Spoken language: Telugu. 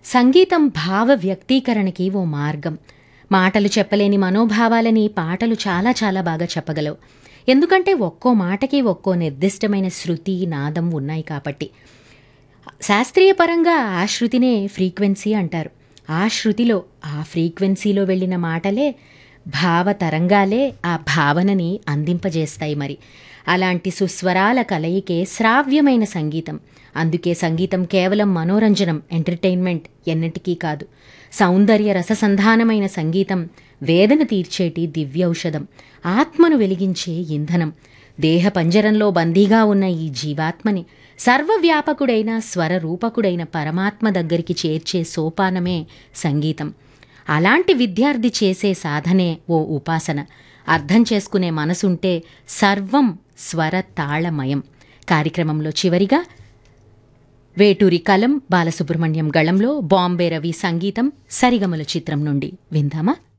సంగీతం భావ వ్యక్తీకరణకి ఓ మార్గం మాటలు చెప్పలేని మనోభావాలని పాటలు చాలా చాలా బాగా చెప్పగలవు ఎందుకంటే ఒక్కో మాటకి ఒక్కో నిర్దిష్టమైన శృతి నాదం ఉన్నాయి కాబట్టి శాస్త్రీయ పరంగా ఆ శృతినే ఫ్రీక్వెన్సీ అంటారు ఆ శృతిలో ఆ ఫ్రీక్వెన్సీలో వెళ్ళిన మాటలే భావ తరంగాలే ఆ భావనని అందింపజేస్తాయి మరి అలాంటి సుస్వరాల కలయికే శ్రావ్యమైన సంగీతం అందుకే సంగీతం కేవలం మనోరంజనం ఎంటర్టైన్మెంట్ ఎన్నటికీ కాదు సౌందర్య రససంధానమైన సంగీతం వేదన తీర్చేటి దివ్యౌషధం ఆత్మను వెలిగించే ఇంధనం దేహ పంజరంలో బందీగా ఉన్న ఈ జీవాత్మని సర్వవ్యాపకుడైన స్వరరూపకుడైన పరమాత్మ దగ్గరికి చేర్చే సోపానమే సంగీతం అలాంటి విద్యార్థి చేసే సాధనే ఓ ఉపాసన అర్థం చేసుకునే మనసుంటే సర్వం స్వర తాళమయం కార్యక్రమంలో చివరిగా వేటూరి కలం బాలసుబ్రహ్మణ్యం గళంలో బాంబే రవి సంగీతం సరిగమల చిత్రం నుండి విందామా